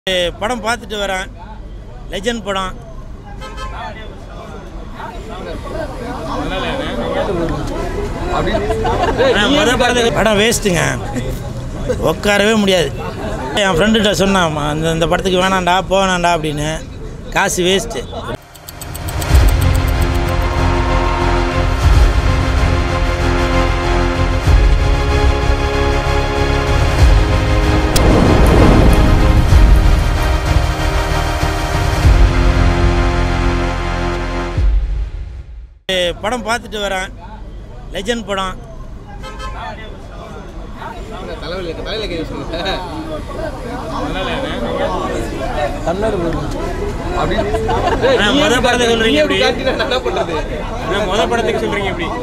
படம் பார்த்துட்டு வரேன் லெஜண்ட் படம் ஆனா, முத படத்துக்கு படம் வேஸ்ட்டுங்க உட்காரவே முடியாது என் ஃப்ரெண்டுகிட்ட சொன்னான் அந்த இந்த படத்துக்கு வேணாண்டா போவேணாண்டா அப்படின்னு காசு வேஸ்ட்டு படம் பார்த்துட்டு வரேன் லெஜண்ட் படம் தலைவலி தலையில கை சொல்லுங்க ஆனா, முத படத்துக்கு சொல்றீங்க எப்படி காட்டினா நான் என்ன பண்றது முத படத்துக்கு சொல்றீங்க எப்படி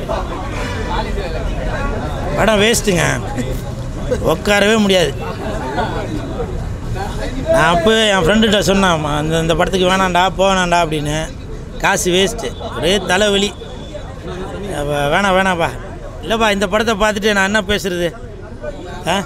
படம் வேஸ்ட்டுங்க உட்காரவே முடியாது நான் அப்போ என் ஃப்ரெண்டுகிட்ட சொன்னேன் அந்த இந்த படத்துக்கு வேணாண்டா போவேணாண்டா அப்படின்னு காசு வேஸ்ட்டு ஒரே தலைவலி அப்ப வேணாம் வேணாம்ப்பா இல்லைப்பா இந்த படத்தை பார்த்துட்டு நான் என்ன பேசுறது ஆ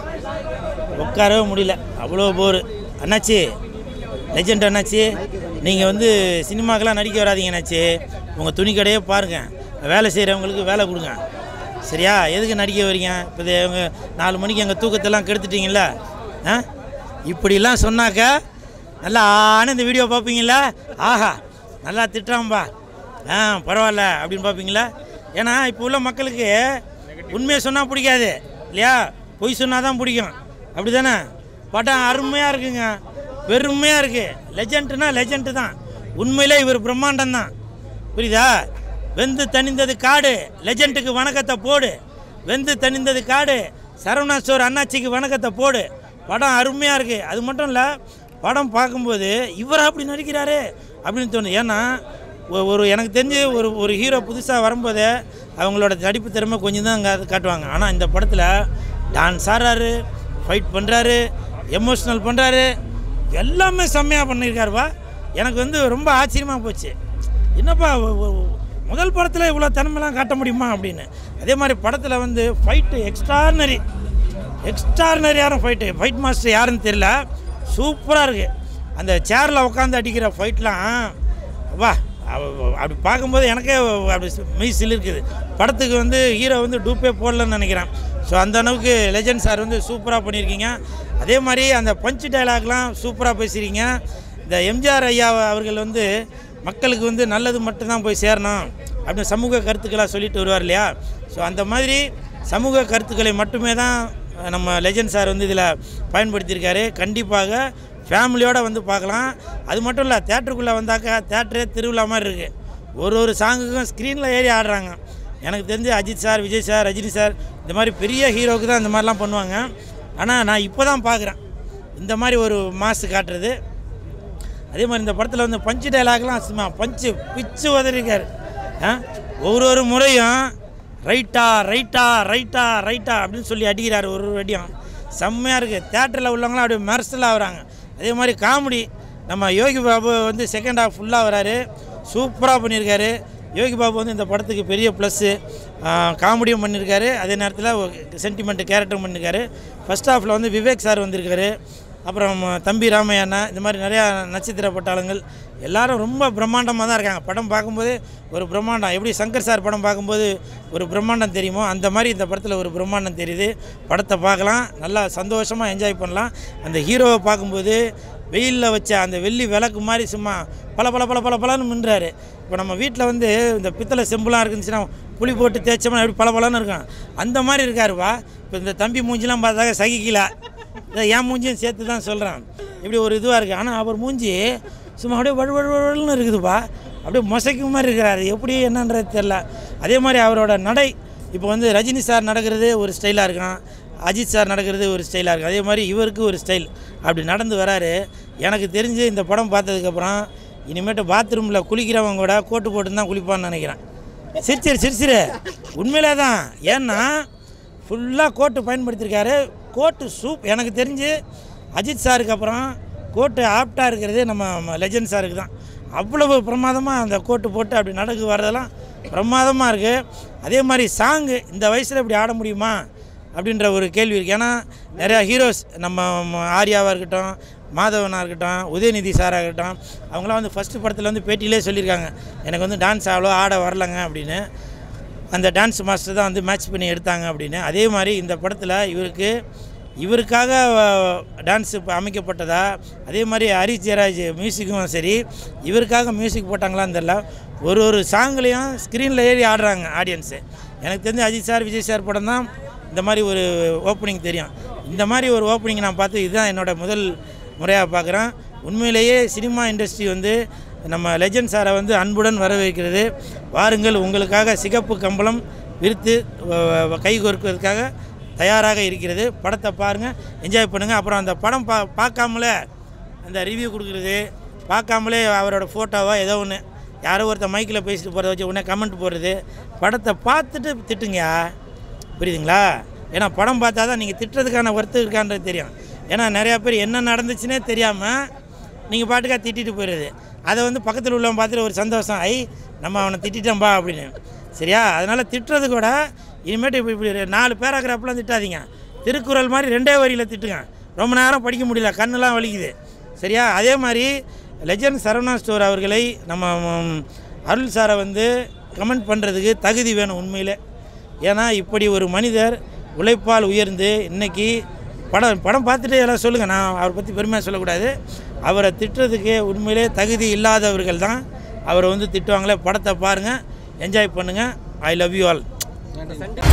உட்காரவே முடியல அவ்வளோ போர் அண்ணாச்சி லெஜெண்ட் அண்ணாச்சி நீங்கள் வந்து சினிமாக்கெல்லாம் நடிக்க வராதீங்க அண்ணாச்சி உங்கள் துணி கடையே பாருங்கள் வேலை செய்கிறவங்களுக்கு வேலை கொடுங்க சரியா எதுக்கு நடிக்க வரீங்க இப்போ இது இவங்க நாலு மணிக்கு எங்கள் தூக்கத்தெல்லாம் கெடுத்துட்டீங்கல்ல ஆ இப்படிலாம் சொன்னாக்கா நல்லா ஆன இந்த வீடியோ பார்ப்பீங்களா ஆஹா நல்லா திட்டுறாம்பா ஆ பரவாயில்ல அப்படின்னு பார்ப்பீங்களா ஏன்னா இப்போ உள்ள மக்களுக்கு உண்மையை சொன்னால் பிடிக்காது இல்லையா பொய் சொன்னால் தான் பிடிக்கும் அப்படி தானே படம் அருமையாக இருக்குங்க பெருமையாக இருக்குது லெஜண்ட்னா லெஜண்ட்டு தான் உண்மையிலே இவர் பிரம்மாண்டம் தான் புரியுதா வெந்து தணிந்தது காடு லெஜண்ட்டுக்கு வணக்கத்தை போடு வெந்து தணிந்தது காடு சரவணா ஸ்டோர் அண்ணாச்சிக்கு வணக்கத்தை போடு படம் அருமையாக இருக்குது அது மட்டும் இல்லை படம் பார்க்கும்போது இவர் அப்படி நடிக்கிறாரு அப்படின்னு தோணும் ஏன்னா ஒ- ஒரு எனக்கு தெரிஞ்சு ஒரு ஒரு ஹீரோ புதுசாக வரும்போது அவங்களோட நடிப்பு திறமை கொஞ்சம் தான் அங்கே காட்டுவாங்க ஆனால் இந்த படத்தில் டான்ஸ் ஆடுறாரு ஃபைட் பண்ணுறாரு எமோஷ்னல் பண்ணுறாரு எல்லாமே செம்மையாக பண்ணியிருக்காருப்பா எனக்கு வந்து ரொம்ப ஆச்சரியமாக போச்சு என்னப்பா ஒ- ஒ- ஒ- முதல் படத்தில் இவ்வளோ திறமைலாம் காட்ட முடியுமா அப்படின்னு அதே மாதிரி படத்தில் வந்து ஃபைட்டு எக்ஸ்ட்ரானரி எக்ஸ்ட்ரானரியான ஃபைட்டு ஃபைட் மாஸ்டர் யாருன்னு தெரியல சூப்பராக இருக்குது அந்த சேரில் உட்காந்து அடிக்கிற ஃபைட்லாம் வா அவ- அப்படி பார்க்கும்போது எனக்கே அப்படி மெய் சிலிருக்குது படத்துக்கு வந்து ஹீரோ வந்து டூப்பே போடலன்னு நினைக்கிறேன் ஸோ அந்த அளவுக்கு லெஜண்ட் சார் வந்து சூப்பராக பண்ணியிருக்கீங்க அதே மாதிரி அந்த பஞ்சு டைலாக்லாம் சூப்பராக பேசுகிறீங்க இந்த எம்ஜிஆர் ஐயா அவர்கள் வந்து மக்களுக்கு வந்து நல்லது மட்டும்தான் போய் சேரணும் அப்படின்னு சமூக கருத்துக்களாக சொல்லிட்டு வருவார் இல்லையா ஸோ அந்த மாதிரி சமூக கருத்துக்களை மட்டுமே தான் நம்ம லெஜண்ட் சார் வந்து இதில் பயன்படுத்தியிருக்காரு கண்டிப்பாக ஃபேமிலியோடு வந்து பார்க்கலாம் அது மட்டும் இல்லை தேட்டருக்குள்ளே வந்தாக்கா தேட்டரே திருவிழா மாதிரி இருக்குது ஒரு ஒரு சாங்குக்கும் ஸ்க்ரீனில் ஏறி ஆடுறாங்க எனக்கு தெரிஞ்சு Ajith sir Vijay sir Rajini sir இந்த மாதிரி பெரிய ஹீரோவுக்கு தான் இந்த மாதிரிலாம் பண்ணுவாங்க ஆனால் நான் இப்போ தான் பார்க்குறேன் இந்த மாதிரி ஒரு மாசு காட்டுறது அதே மாதிரி இந்த படத்தில் வந்து பஞ்சு டைலாக்லாம் சும்மா பஞ்சு பிச்சு உதறிருக்காரு ஆ ஒரு ஒரு முறையும் ரைட்டா ரைட்டா ரைட்டா ரைட்டா அப்படின்னு சொல்லி அடிக்கிறாரு ஒரு ஒரு அடியும் செம்மையாக இருக்குது தேட்டரில் உள்ளவங்களாம் அப்படியே மெர்சலாக ஆகுறாங்க அதே மாதிரி காமெடி நம்ம யோகி பாபு வந்து செகண்ட் ஹாஃப் ஃபுல்லாக வராரு சூப்பராக பண்ணியிருக்காரு யோகி பாபு வந்து இந்த படத்துக்கு பெரிய ப்ளஸ்ஸு காமெடியும் பண்ணியிருக்காரு அதே நேரத்தில் சென்டிமெண்ட் கேரக்டரும் பண்ணியிருக்காரு ஃபஸ்ட் ஹாஃபில் வந்து விவேக் சார் வந்திருக்காரு அப்புறம் தம்பி ராமையா இந்த மாதிரி நிறையா நட்சத்திர பட்டாளங்கள் எல்லாரும் ரொம்ப பிரம்மாண்டமாக தான் இருக்காங்க படம் பார்க்கும்போது ஒரு பிரம்மாண்டம் எப்படி சங்கர் சார் படம் பார்க்கும்போது ஒரு பிரம்மாண்டம் தெரியுமோ அந்த மாதிரி இந்த படத்தில் ஒரு பிரம்மாண்டம் தெரியுது படத்தை பார்க்கலாம் நல்லா சந்தோஷமாக என்ஜாய் பண்ணலாம் அந்த ஹீரோவை பார்க்கும்போது வெயிலில் வச்ச அந்த வெள்ளி விளக்கு மாதிரி சும்மா பல பல பல பல பலன்னு மின்றாரு இப்போ நம்ம வீட்டில் வந்து இந்த பித்தளை செம்புலாம் இருக்குச்சுன்னா புளி போட்டு தேய்ச்சோம்னா எப்படி பல பலன்னு இருக்கும் அந்த மாதிரி இருக்காருப்பா இப்போ இந்த தம்பி மூஞ்சிலாம் பார்த்தாக்க சகிக்கல இதை என் மூஞ்சியும் சேர்த்து தான் சொல்கிறேன் இப்படி ஒரு இதுவாக இருக்குது ஆனால் அவர் மூஞ்சி சும்மா அப்படியே வழு வழு வழுன்னு இருக்குதுப்பா அப்படியே மொசைக்கு மாதிரி இருக்கிறாரு எப்படி என்னன்றது தெரில அதே மாதிரி அவரோட நடை இப்போ வந்து ரஜினி சார் நடக்கிறது ஒரு ஸ்டைலாக இருக்கும் அஜித் சார் நடக்கிறது ஒரு ஸ்டைலாக இருக்கும் அதே மாதிரி இவருக்கு ஒரு ஸ்டைல் அப்படி நடந்து வராரு எனக்கு தெரிஞ்சு இந்த படம் பார்த்ததுக்கப்புறம் இனிமேட்டு பாத்ரூமில் குளிக்கிறவங்க கூட கோட்டு போட்டு தான் குளிப்பான்னு நினைக்கிறேன் சிரிச்சிரு சிரிச்சிரு உண்மையிலே தான் ஏன்னா ஃபுல்லாக கோட்டு பயன்படுத்தியிருக்காரு கோட்டு சூப் எனக்கு தெரிஞ்சு அஜித் சாருக்கு அப்புறம் கோட்டு ஆப்டாக இருக்கிறது நம்ம லெஜண்ட் சாருக்கு தான் அவ்வளவு பிரமாதமாக அந்த கோட்டு போட்டு அப்படி நடக்கு வர்றதெல்லாம் பிரமாதமாக இருக்குது அதே மாதிரி சாங்கு இந்த வயசில் இப்படி ஆட முடியுமா அப்படின்ற ஒரு கேள்வி இருக்குது ஏன்னா நிறையா ஹீரோஸ் நம்ம ம- ஆர்யாவாக இருக்கட்டும் மாதவனாக இருக்கட்டும் உதயநிதி சாராக இருக்கட்டும் அவங்களாம் வந்து ஃபஸ்ட்டு படத்தில் வந்து பேட்டியிலே சொல்லியிருக்காங்க எனக்கு வந்து டான்ஸ் அவ்வளோ ஆட வரலங்க அப்படின்னு அந்த டான்ஸ் மாஸ்டர் தான் வந்து மேட்ச் பண்ணி எடுத்தாங்க அப்படின்னு அதே மாதிரி இந்த படத்தில் இவருக்கு இவருக்காக டான்ஸ் அமைக்கப்பட்டதா அதே மாதிரி ஹரிஷ் ஜெயராஜ் மியூசிக்கும் சரி இவருக்காக மியூசிக் போட்டாங்களான்னு தெரில ஒரு ஒரு சாங்லேயும் ஸ்க்ரீனில் ஏறி ஆடுறாங்க ஆடியன்ஸு எனக்கு தெரிஞ்சு அஜித் சார் விஜய் சார் படம் தான் இந்த மாதிரி ஒரு ஓப்பனிங் தெரியும் இந்த மாதிரி ஒரு ஓப்பனிங் நான் பார்த்து இதுதான் என்னோட முதல் முறையாக பார்க்குறேன் உண்மையிலேயே சினிமா இண்டஸ்ட்ரி வந்து நம்ம லெஜண்ட் சாரை வந்து அன்புடன் வரவேற்கிறது வாருங்கள் உங்களுக்காக சிகப்பு கம்பளம் விரித்து வ- வ- கை கோர்ப்பதற்காக தயாராக இருக்கிறது படத்தை பாருங்கள் என்ஜாய் பண்ணுங்கள் அப்புறம் அந்த படம் பா பார்க்காமலே அந்த ரிவ்யூ கொடுக்குறது பார்க்காமலே அவரோட ஃபோட்டோவோ ஏதோ ஒன்று யாரோ ஒருத்தர் மைக்கில் பேசிட்டு போகிறத வச்சு உடனே கமெண்ட் போடுறது படத்தை பார்த்துட்டு திட்டுங்கயா புரியுதுங்களா ஏன்னா படம் பார்த்தா தான் நீங்கள் திட்டுறதுக்கான ஒர்த்து இருக்கான்றது தெரியும் ஏன்னா நிறையா பேர் என்ன நடந்துச்சுன்னே தெரியாமல் நீங்கள் பாட்டுக்காக திட்டிட்டு போயிடுறது அதை வந்து பக்கத்தில் உள்ளவன் பார்த்துட்டு ஒரு சந்தோஷம் ஐ நம்ம அவனை திட்டிட்டோம்பா அப்படின்னு சரியா அதனால் திட்டுறது கூட இனிமேட்டு இப்படி இப்படி நாலு பேராகிராஃப்லாம் திட்டாதீங்க திருக்குறள் மாதிரி ரெண்டே வரியில் திட்டுங்க ரொம்ப நேரம் படிக்க முடியல கண்ணெல்லாம் வலிக்குது சரியா அதே மாதிரி லெஜண்ட் சரவணா ஸ்டோர் அவர்களை நம்ம ம், அருள் சாரை வந்து கமெண்ட் பண்ணுறதுக்கு தகுதி வேணும் உண்மையிலே ஏன்னா இப்படி ஒரு மனிதர் உழைப்பால் உயர்ந்து இன்னைக்கு படம் படம் பார்த்துட்டு எல்லாம் சொல்லுங்கள் நான் அவரை பற்றி பெருமையாக சொல்லக்கூடாது அவரை திட்டுறதுக்கு உண்மையிலே தகுதி இல்லாதவர்கள் தான் அவரை வந்து திட்டுவாங்களே படத்தை பாருங்கள் என்ஜாய் பண்ணுங்கள் ஐ லவ் யூ ஆல்